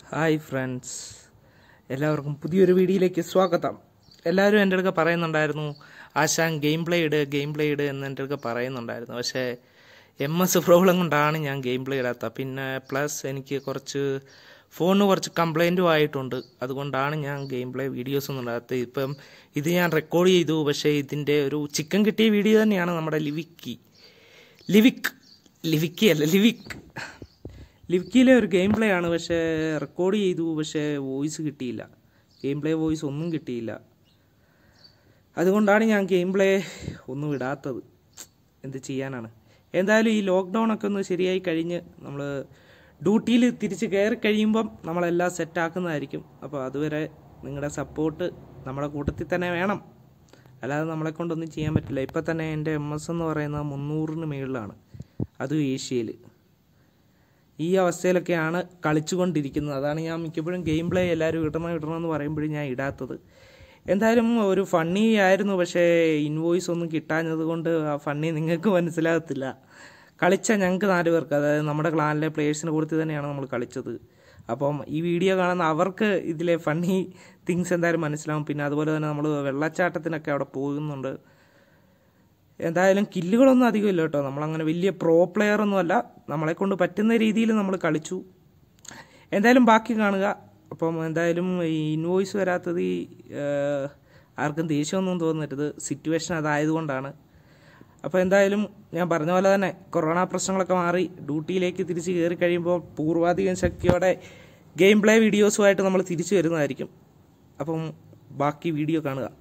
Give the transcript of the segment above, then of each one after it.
Hi friends എല്ലാവർക്കും പുതിയൊരു വീഡിയോയിലേക്ക് സ്വാഗതം എല്ലാവരും എൻ്റെ അടുക്ക പറയുന്നുണ്ടായിരുന്നു ആശാൻ ഗെയിം പ്ലേ ഇട് ഗെയിം പ്ലേ ഇട് എന്ന് എൻ്റെ അടുക്ക പറയുന്നുണ്ടായിരുന്നു പക്ഷേ എം എസ് പ്രോബ്ലം കൊണ്ടാണ് ഞാൻ ഗെയിം പ്ലേ ഇടാത്തത് പിന്നെ പ്ലസ് എനിക്ക് കുറച്ച് ഫോണിന് കുറച്ച് കംപ്ലൈൻറ്റും ആയിട്ടുണ്ട് അതുകൊണ്ടാണ് ഞാൻ ഗെയിം പ്ലേ വീഡിയോസ് ഒന്നും ഇടാത്തത് ഇപ്പം ഇത് ഞാൻ റെക്കോർഡ് ചെയ്തു പക്ഷേ ഇതിൻ്റെ ഒരു ചിക്കൻ കിട്ടിയ വീഡിയോ തന്നെയാണ് നമ്മുടെ ലിവിക്കി ലിവിക് ലിവിക്കി അല്ല ലിവിക് ലിവിക്കിയിലെ ഒരു ഗെയിം പ്ലേ ആണ് പക്ഷേ റെക്കോർഡ് ചെയ്തു പക്ഷേ വോയിസ് കിട്ടിയില്ല ഗെയിം പ്ലേ വോയിസ് ഒന്നും കിട്ടിയില്ല അതുകൊണ്ടാണ് ഞാൻ ഗെയിം പ്ലേ ഒന്നും ഇടാത്തത് എന്ത് ചെയ്യാനാണ് എന്തായാലും ഈ ലോക്ക്ഡൗൺ ഒക്കെ ഒന്ന് ശരിയായി കഴിഞ്ഞ് നമ്മൾ ഡ്യൂട്ടിയിൽ തിരിച്ച് കയറി കഴിയുമ്പം നമ്മളെല്ലാം സെറ്റാക്കുന്നതായിരിക്കും അപ്പോൾ അതുവരെ നിങ്ങളുടെ സപ്പോർട്ട് നമ്മുടെ കൂട്ടത്തിൽ തന്നെ വേണം അല്ലാതെ നമ്മളെ കൊണ്ടൊന്നും ചെയ്യാൻ പറ്റില്ല ഇപ്പം തന്നെ എൻ്റെ എം എസ് എന്ന് പറയുന്നത് മുന്നൂറിന് മുകളിലാണ് അതും ഏഷ്യയിൽ ഈ അവസ്ഥയിലൊക്കെയാണ് കളിച്ചുകൊണ്ടിരിക്കുന്നത് അതാണ് ഞാൻ മിക്കപ്പോഴും ഗെയിം പ്ലേ എല്ലാവരും ഇടണം ഇടണം എന്ന് പറയുമ്പോഴും ഞാൻ ഇടാത്തത് എന്തായാലും ഒരു ഫണ്ണി ആയിരുന്നു പക്ഷേ ഇൻവോയ്സ് ഒന്നും കിട്ടാഞ്ഞത് കൊണ്ട് ആ ഫണ്ണി നിങ്ങൾക്ക് മനസ്സിലാകത്തില്ല കളിച്ച ഞങ്ങൾക്ക് നാല് പേർക്ക് അതായത് നമ്മുടെ ക്ലാനിലെ പ്ലേയേഴ്സിന് കൊടുത്ത് തന്നെയാണ് നമ്മൾ കളിച്ചത് അപ്പം ഈ വീഡിയോ കാണുന്ന അവർക്ക് ഇതിലെ ഫണ്ണി തിങ്സ് എന്തായാലും മനസ്സിലാവും പിന്നെ അതുപോലെ തന്നെ നമ്മൾ വെള്ളച്ചാട്ടത്തിനൊക്കെ അവിടെ പോകുന്നുണ്ട് എന്തായാലും കില്ലുകളൊന്നും അധികം ഇല്ല കേട്ടോ നമ്മളങ്ങനെ വലിയ പ്രോ പ്ലെയർ ഒന്നും അല്ല നമ്മളെ കൊണ്ട് പറ്റുന്ന രീതിയിൽ നമ്മൾ കളിച്ചു എന്തായാലും ബാക്കി കാണുക അപ്പം എന്തായാലും ഈ ഇൻവോയ്സ് വരാത്തത് ഈ ഏഹ്, ആർക്കും ദേഷ്യമൊന്നും തോന്നരുത് സിറ്റുവേഷൻ അതായതുകൊണ്ടാണ് അപ്പോൾ എന്തായാലും ഞാൻ പറഞ്ഞ പോലെ തന്നെ കൊറോണ പ്രശ്നങ്ങളൊക്കെ മാറി ഡ്യൂട്ടിയിലേക്ക് തിരിച്ച് കയറി കഴിയുമ്പോൾ പൂർവാധികം ശക്തിയോടെ ഗെയിം പ്ലേ വീഡിയോസുമായിട്ട് നമ്മൾ തിരിച്ചു വരുന്നതായിരിക്കും അപ്പം ബാക്കി വീഡിയോ കാണുക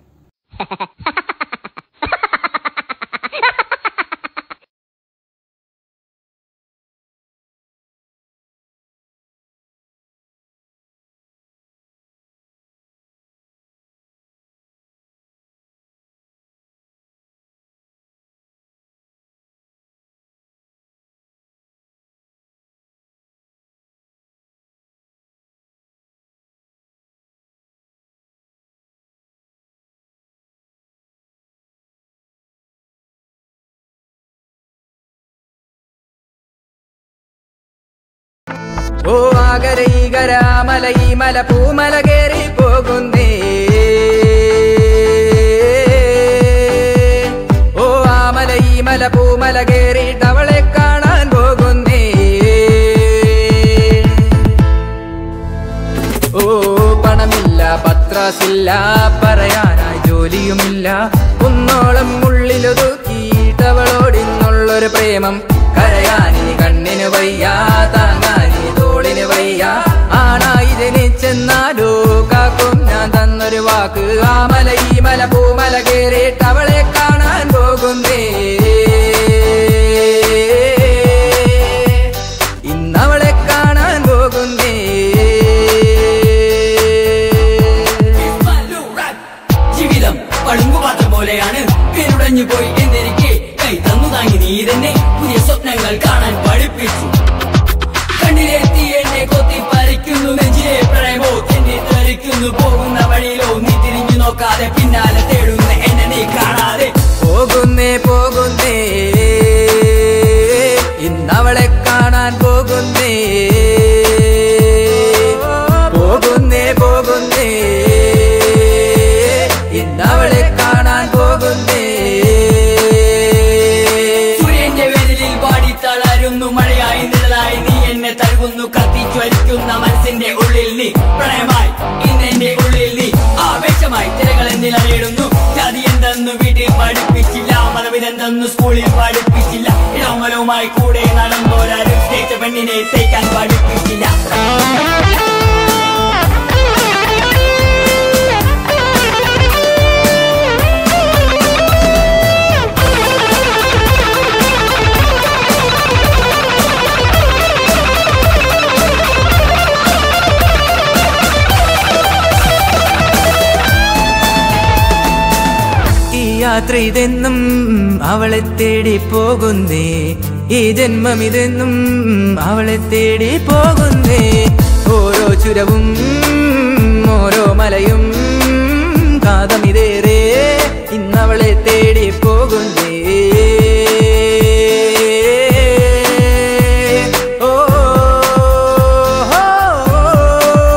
ഓ ആകര ഈ കരാമല ഈ മല പൂമല കേറി പോകുന്നേ ഓ ആമല ഈ മല പൂമല കേറിയിട്ടവളെ കാണാൻ പോകുന്നേ ഓ പണമില്ല പത്രാസില്ല പറയാനായി ജോലിയുമില്ല കുന്നോളം ഉള്ളിലൊതുക്കിയിട്ടവളോടിന്നുള്ളൊരു പ്രേമം കരയാനി കണ്ണിന് വയ്യ താങ്ങാനി തോളിന് വയ്യ ആണായി ജനിച്ചെന്നാലോ കാക്കും ഞാൻ തന്നൊരു വാക്ക് ആ മല ഈ മല പൂമല കേറിയിട്ടവളെ കാണാൻ പോകുന്നേ ഇന്നവളെ കാണാൻ പോകുന്നേ ജീവിതം പളുങ്കുപാത്രം പോലെയാണ് പേരുടഞ്ഞു പോയി എന്നിരിക്കെ കൈ തന്നു താങ്ങി നീ തന്നെ പുതിയ സ്വപ്നങ്ങൾ കാണാൻ പഠിപ്പിച്ചു കണ്ണിലെത്തി എന്നെ കൊത്തി പറിക്കുന്നു നെഞ്ചിലെ പ്രേമോ എന്നെ തെറിക്കുന്നു പോകുന്ന വഴിയിലോ നീ തിരിഞ്ഞു നോക്കാതെ പിന്നാലെ തേടുന്ന എന്നെ നീ കാണാതെ പോകുന്നേ പോകുന്നേ ഇന്നവളെ കാണാൻ പോകുന്നേ പോകുന്നേ പോകുന്നേ ഇന്നവളെ കാണാൻ പോകുന്നേ സൂര്യന്റെ വേനലിൽ പാടി തളരുന്നു മഴയായി നിഴലായി നീ എന്നെ തഴുകുന്നു കത്തിച്ചൊലിക്കുന്ന മനസ്സിന്റെ ഉള്ളിൽ നീ പ്രണയമായി ഇന്നെന്റെ ഉള്ളിൽ നീ ആവേശമായി തിരകൾ എന്നിൽ അറിയിടുന്നു ജാതി എന്തെന്ന് വീട്ടിൽ പഠിപ്പിച്ചില്ല മതമിതെന്തെന്ന് സ്കൂളിൽ പഠിപ്പിച്ചില്ല ഇടമലവുമായി കൂടെ നടന്നോരാരും സ്നേഹിച്ച പെണ്ണിനെ തേക്കാൻ പഠിപ്പിച്ചില്ല ഈ യാത്ര ഇതെന്നും അവളെ തേടി പോകുന്നേ ഈ ജന്മം ഇതെന്നും അവളെ തേടി പോകുന്നേ ഓരോ ചുരവും ഓരോ മലയും കാതമിതേറെ ഇന്നവളെ തേടി പോകുന്നേ ഓ, ഓ, ഓ, ഓ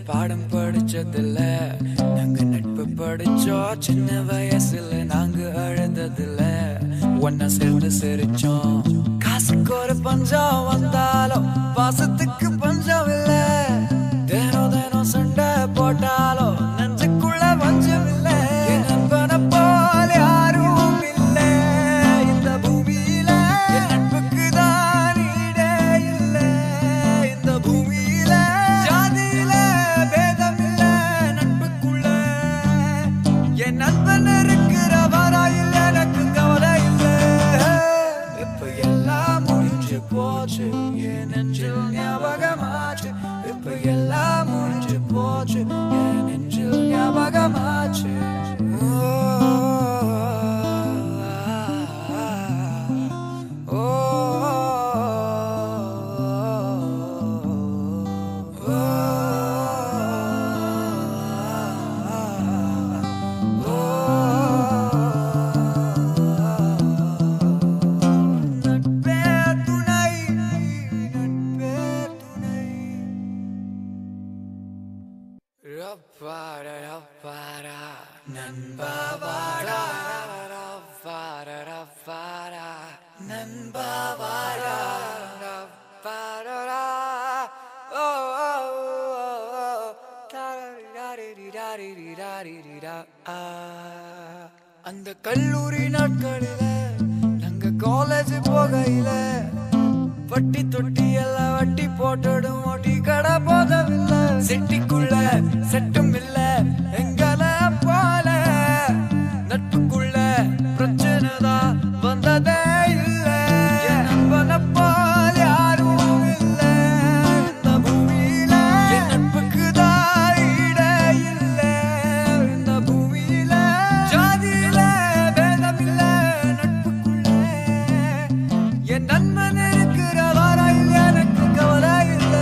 பாடம் படிச்சதில்ல நாங்க நட்பு படிச்சோம் சின்ன வயசுல நாங்க அழுததில்ல ஒன்னா சேர்ந்து சிரிச்சோம் காசுக்கு ஒரு பஞ்சம் வந்தாலும் பாசத்துக்கு பஞ்சம் இல்ல தினம் தினம் சண்டை போட்டாலும் நெஞ்சுக்குள்ள பஞ்சம் இல்ல என் நண்பனை போல யாரும் இல்ல இந்த பூமியில என் நட்புக்கு தான் ஈடே இல்ல இந்த பூமியில ஜாதியில பேதம் இல்ல நட்புக்குள்ள என் நண்பன் இருக்கிற வராயில் எனக்கு கவலை இல்ல இப்ப எல்லாம் முடிஞ்சு போச்சு என் நெஞ்சில் ஞாபகமாச்சு இப்ப எல்லாம் முடிஞ்சு போச்சு என் நெஞ்சில் ஞாபகமாச்சு ஓ நட்பே துணை நட்பே துணை ரப்பாரா ரப்பாரா நண்பா வாடா ரப்பாரா ரப்பாரா நண்பா வாடா ரப்பாரா ஓ ஓ ஓ தாரிரிரிரிரிரிரிரிரிரா. ஆ. அந்த கல்லூரி நாட்களில நாங்க காலேஜ் போகையில வட்டி தொட்டி எல்லாம் வட்டி போட்டுடும் ஓட்டி கடை போதவில்ல செட்டிக்குள்ள செட்டும் இல்ல எங்கள போல நட்புக்குள்ள பிரச்சனை தான் வந்ததே இல்ல என் நண்பனை போல யாரும் இல்ல இந்த பூமியில என் நட்புக்கு தான் ஈடே இல்ல இந்த பூமியில ஜாதியில பேதம் இல்ல நட்புக்குள்ள என் நண்பன் இருக்கிற வரையில் எனக்கு கவலை இல்லை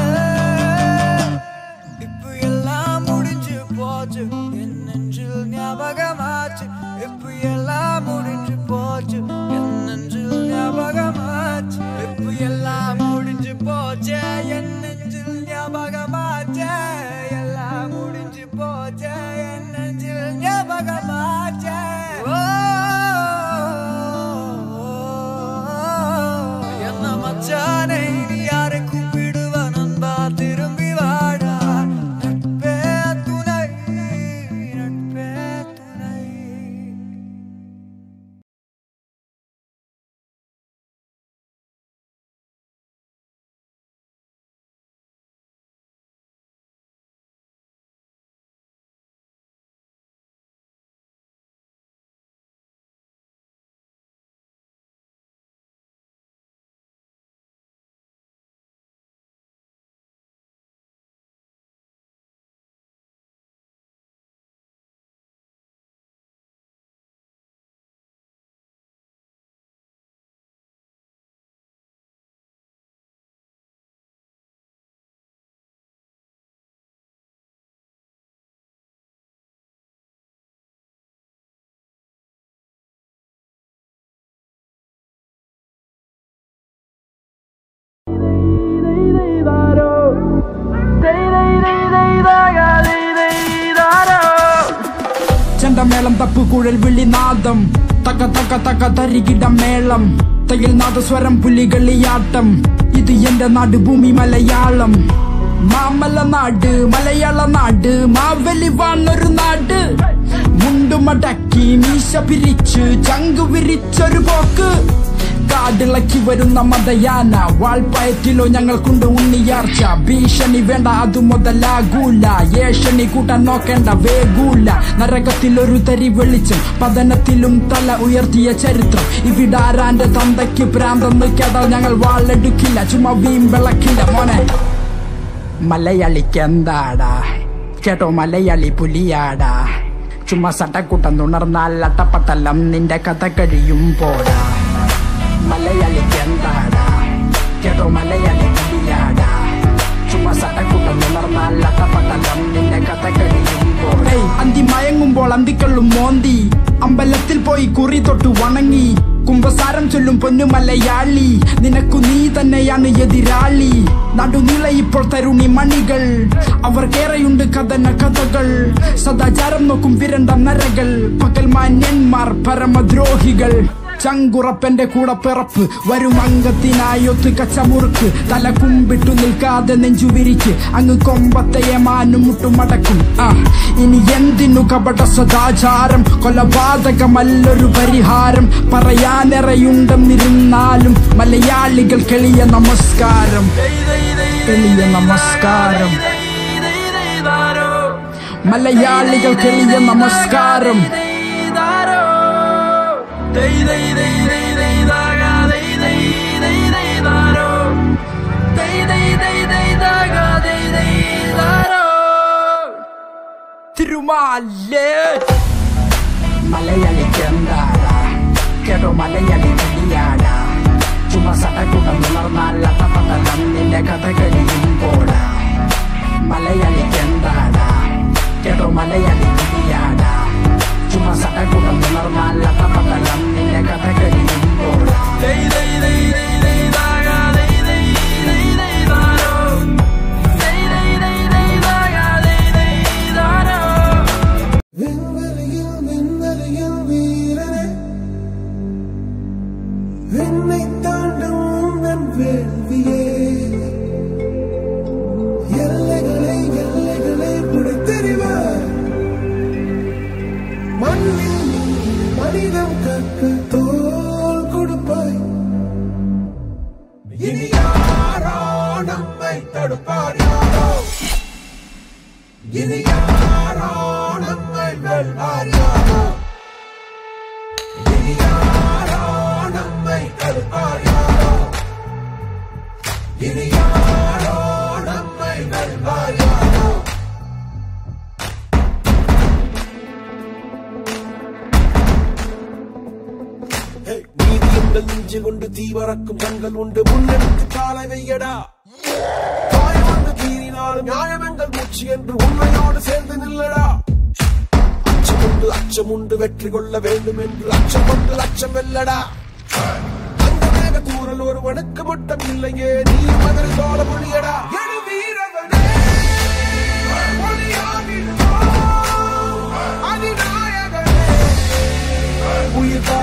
இப்ப எல்லாம் முடிஞ்சு போச்சு என் நெஞ்சில் ஞாபகமாச்சு இப்ப எல்லாம் முடிஞ்சு போச்சு என் நெஞ்சில் ஞாபகமாச்சு இப்ப எல்லாம் முடிஞ்சு போச்சு என் நெஞ்சில் ஞாபகமாச்சு எல்லாம் முடிஞ்சு போச்சு என் நெஞ்சில் ஞாபகமாச்சு என்ன மச்சானை நீ யாரை கூப்பிடுவ நண்பா திரும்பி வாடா நட்பே துணை நட்பே துணை ചെണ്ടമേളം തപ്പ് കുഴൽ വിളിനാദം തക്ക തക്ക തക്ക തരികിട മേളം തയ്യൽ നാദസ്വരം പുലികളിയാട്ടം ഇത് എന്റെ നാട് ഭൂമി മലയാളം മാമല നാട് മലയാള നാട് മാവലി വാണൊരു നാട് മുണ്ടുമടക്കി മീശ പിരിച്ച് ചങ്ക് വിരിച്ചൊരു പോക്ക് കാടിളക്കി വരുന്ന മതയാന വാൾപ്പയറ്റിലോ ഞങ്ങൾക്കുണ്ട് ഉണ്ണിയാർച്ച ഭീഷണി വേണ്ട അതു മുതലാകൂല ഏഷണി കൂട്ടാൻ നോക്കേണ്ട വേഗൂല നരകത്തിൽ ഒരു തരി വെളിച്ചം പതനത്തിലും തല ഉയർത്തിയ ചരിത്രം ഇവിടാരാന്റെ തന്തയ്ക്ക് ഭ്രാന്തെന്ന് കേട്ടാൽ ഞങ്ങൾ വാളെടുക്കില്ല ചുമ്മാ വീം വിളക്കില്ല മോനെ മലയാളിക്ക് എന്താടാ കേട്ടോ മലയാളി പുലിയാടാ ചുമ്മാ സട്ടക്കൂട്ടം തുണർന്നാൽ അട്ടപ്പട്ടലം നിന്റെ കഥ കഴിയും പോടാ മലയാളിക്ക് എന്താടാ കേട്ടോ മലയാളി പുലിയാടാ ചുമ്മാ സട്ടക്കൂട്ടം തുണർന്നാൽ അട്ടപ്പട്ടലം നിന്റെ കഥ കഴിയും പോടാ അന്തി മയങ്ങുമ്പോൾ അന്തിക്കള്ളും മോന്തി അമ്പലത്തിൽ പോയി കുറി തൊട്ട് വണങ്ങി കുംഭസാരം ചൊല്ലും പൊന്നു മലയാളി നിനക്കു നീ തന്നെയാണ് എതിരാളി നടുനില ഇപ്പോൾ തരുണി മണികൾ അവർക്കേറെയുണ്ട് കഥന കഥകൾ സദാചാരം നോക്കും വിരണ്ട നരകൾ പകൽ മാന്യന്മാർ പരമദ്രോഹികൾ ചങ്കുറപ്പന്റെ കൂടെ പിറപ്പ് വരും അംഗത്തിനായൊത്ത് കച്ചമുറുക്ക് തല കുമ്പിട്ടു നിൽക്കാതെ നെഞ്ചു വിരിച്ച് അങ്ങ് കൊമ്പത്തെ ഏമാനും മുട്ടുമടക്കും ആ ഇനി എന്തിനു കപട സദാചാരം കൊലപാതകമല്ലൊരു പരിഹാരം പറയാനിറയുണ്ടെന്നിരുന്നാലും മലയാളികൾ കെളിയ നമസ്കാരം കെളിയ നമസ്കാരം മലയാളികൾ കെളിയ നമസ്കാരം തിരുമാലേ മലയാളിക്ക് എന്താടാ കേട്ടോ മലയാളി കടിയാടാ ചുമ സടകുടം ഉണർന്നാൽ അതപതലം നിന്റെ കഥ കഴിയുമ്പോടാ മലയാളിക്ക് എന്താടാ കേട്ടോ മലയാളി കടിയാടാ ചുമ സടകുടം ഉണർന്നാൽ അതപതലം നിന്റെ കഥ കഴിയുമ്പോടാ விண்வெளியில் விண்வெளியில் வீரனே விண்ணை தாண்டும் உந்தன் வேள்வியே எல்லைகளை எல்லைகளை பிடித்தெறிவார் மண்ணில் நீ மனிதம் கற்க தோல் கொடுப்பாய் இனி யாரோ நம்மை தடுப்பார் யாரோ இனி யாரோ நம்மை வெல்வார் யாரோ இனி யாரோ நம்மை தடுப்பார் யாரோ இனி யாரோ நம்மை வெல்வார் யாரோ நீதி எங்கள் நெஞ்சு கொண்டு தீவரக்கும் கண்கள் உண்டு முன்னெடுத்து காலை வையடா காயம் வந்து கீறினாலும் நியாயம் எங்கள் மூச்சு என்று உண்மையோடு சேர்ந்து நில்லடா அச்சமுண்டு அச்சமுண்டு வெற்றி கொள்ள வேண்டும் என்று அச்சம் கொண்டு லட்சம் வெல்லடா அந்த மேக தூரல் ஒருவனுக்கு மட்டும் இல்லையே நீ மதுரை போல மொழியடா எழு வீரவனே ஒளியாகிடுவா அதிநாயகனே உயிர்